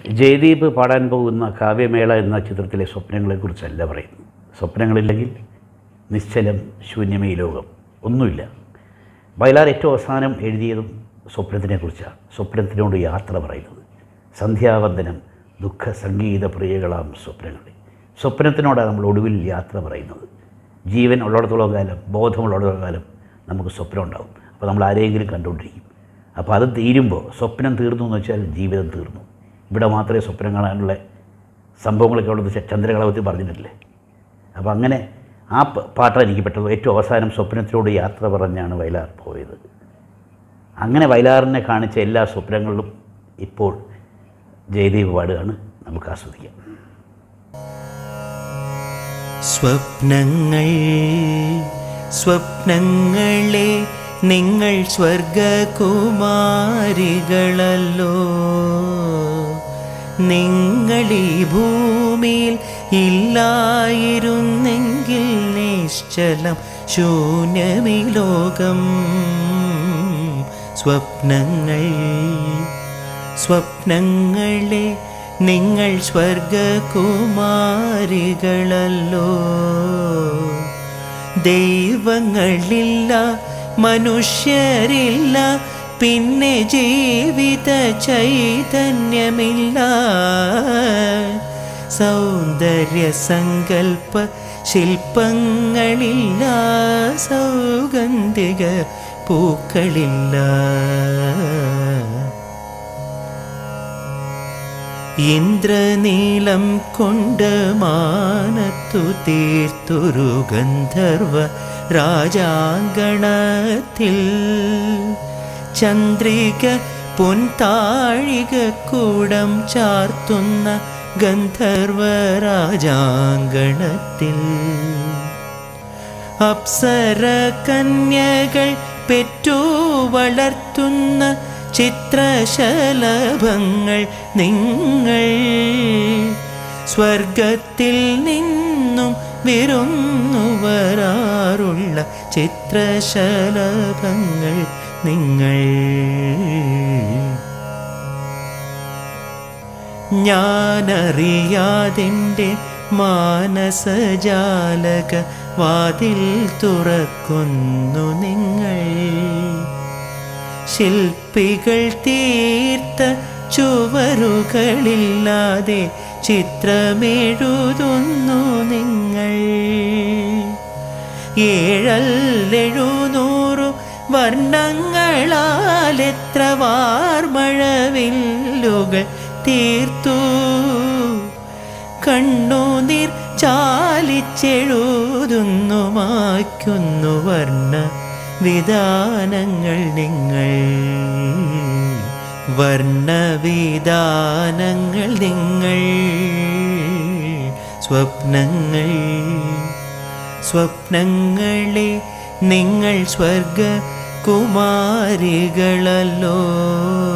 ജയദീപ് പാടാൻ പോകുന്ന കാവ്യമേള എന്ന ചിത്രത്തിലെ സ്വപ്നങ്ങളെക്കുറിച്ചല്ല പറയുന്നു സ്വപ്നങ്ങളില്ലെങ്കിൽ നിശ്ചലം ശൂന്യമേ ഈ ലോകം ഒന്നുമില്ല വയലാർ ഏറ്റവും അവസാനം എഴുതിയതും സ്വപ്നത്തിനെക്കുറിച്ചാണ് സ്വപ്നത്തിനോട് യാത്ര പറയുന്നത് സന്ധ്യാവന്ദനം ദുഃഖ സംഗീത പ്രിയകളാം സ്വപ്നങ്ങളെ സ്വപ്നത്തിനോടാണ് നമ്മൾ ഒടുവിൽ യാത്ര പറയുന്നത് ജീവൻ ഉള്ളിടത്തോളം കാലം ബോധമുള്ളിടത്തോളം കാലം നമുക്ക് സ്വപ്നം ഉണ്ടാവും അപ്പോൾ നമ്മൾ ആരെയെങ്കിലും കണ്ടുകൊണ്ടിരിക്കും അപ്പോൾ അത് തീരുമ്പോൾ സ്വപ്നം തീർന്നു എന്ന് വെച്ചാൽ ജീവിതം തീർന്നു ഇവിടെ മാത്രമേ സ്വപ്നം കാണാനുള്ള സംഭവങ്ങളൊക്കെ ഉള്ളത് ച- ചന്ദ്രകളവത്തിൽ പറഞ്ഞിട്ടില്ലേ അപ്പോൾ അങ്ങനെ ആ പ- പാട്ടാണ് എനിക്ക് പെട്ടത് ഏറ്റവും അവസാനം സ്വപ്നത്തിലൂടെ യാത്ര പറഞ്ഞാണ് വയലാർ പോയത് അങ്ങനെ വയലാറിനെ കാണിച്ച എല്ലാ സ്വപ്നങ്ങളിലും ഇപ്പോൾ ജയദീപ് പാടുകയാണ് നമുക്ക് ആസ്വദിക്കാം സ്വപ്നങ്ങൾ സ്വപ്നങ്ങളെ നിങ്ങൾ സ്വർഗകുമാരികളല്ലോ നിങ്ങൾ ഈ ഭൂമിയിൽ ഇല്ലായിരുന്നെങ്കിൽ നിശ്ചലം ശൂന്യമി ലോകം സ്വപ്നങ്ങൾ സ്വപ്നങ്ങളെ നിങ്ങൾ സ്വർഗകുമാരികളല്ലോ ദൈവങ്ങളില്ല മനുഷ്യരില്ല പിന്നെ ജീവിത ചൈതന്യമില്ല സൗന്ദര്യ സങ്കൽപ്പ ശില്പങ്ങളില്ല സൗഗന്ധിക പൂക്കളില്ല ഇന്ദ്രനീലം കൊണ്ട് മാനത്തു തീർത്തൊരു ഗന്ധർവ രാജാങ്കണത്തിൽ ചന്ദ്രിക പൊൻതാഴിക കൂടം ചാർത്തുന്ന ഗന്ധർവ രാജാങ്കണത്തിൽ അപ്സര കന്യകൾ പെറ്റു വളർത്തുന്ന ചിത്രശലഭങ്ങൾ നിങ്ങൾ സ്വർഗത്തിൽ നിന്നും വിരുന്നു വരാറുള്ള ചിത്രശലഭങ്ങൾ നിങ്ങൾ ഞാനറിയാതിൻ്റെ മാനസജാലക വാതിൽ തുറക്കുന്നു നിങ്ങൾ ശില്പികൾ തീർത്ത ചുവരുകളില്ലാതെ ചിത്രമെഴുതുന്നു നിങ്ങൾ ഏഴല്ലെഴുന്നൂറു വർണ്ണങ്ങളാൽ എത്ര വാർമഴവില്ലുകൾ തീർത്തു കണ്ണുനീർ ചാലിച്ചെഴുതുന്നു മായ്ക്കുന്നു വർണ്ണ വിധാനങ്ങൾ നിങ്ങൾ വർണ്ണവിധാനങ്ങൾ നിങ്ങൾ സ്വപ്നങ്ങൾ സ്വപ്നങ്ങളെ നിങ്ങൾ സ്വർഗ കുമാരികളല്ലോ